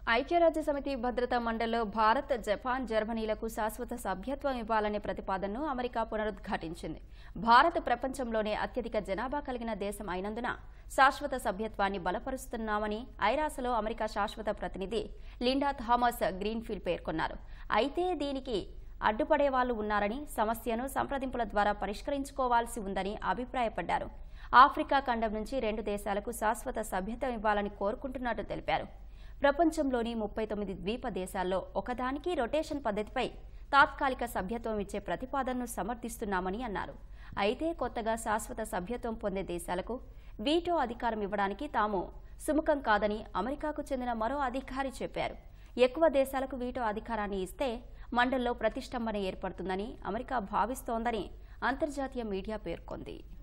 ఐక్యరాజ్య సమితి భద్రతా మండలిలో భారత్ జపాన్ జర్మనీలకు శాశ్వత సభ్యత్వం ఇవ్వాలనే ప్రతిపాదనను అమెరికా పునరుద్ఘాటించింది భారత్ ప్రపంచంలోనే అత్యధిక జనాభా కలిగిన దేశం అయినందున శాశ్వత సభ్యత్వాన్ని బలపరుస్తున్నామని ఐరాసలో అమెరికా శాశ్వత ప్రతినిధి లిండా థామస్ గ్రీన్ఫీల్డ్ పేర్కొన్నారు అయితే దీనికి అడ్డుపడే వాళ్లు ఉన్నారని సమస్యను సంప్రదింపుల ద్వారా పరిష్కరించుకోవాల్సి ఉందని అభిప్రాయపడ్డారు ఆఫ్రికా ఖండం నుంచి రెండు దేశాలకు శాశ్వత సభ్యత్వం ఇవ్వాలని కోరుకుంటున్నట్టు తెలిపారు ప్రపంచంలోని ముప్పై తొమ్మిది ద్వీప దేశాల్లో ఒకదానికి రొటేషన్ పద్ధతిపై తాత్కాలిక సభ్యత్వం ఇచ్చే ప్రతిపాదనను సమర్థిస్తున్నామని అన్నారు అయితే కొత్తగా శాశ్వత సభ్యత్వం పొందే దేశాలకు వీటో అధికారం ఇవ్వడానికి తాము సుముఖం కాదని అమెరికాకు చెందిన మరో అధికారి చెప్పారు ఎక్కువ దేశాలకు వీటో అధికారాన్ని ఇస్తే మండల్లో ప్రతిష్టంభన ఏర్పడుతుందని అమెరికా భావిస్తోందని అంతర్జాతీయ మీడియా పేర్కొంది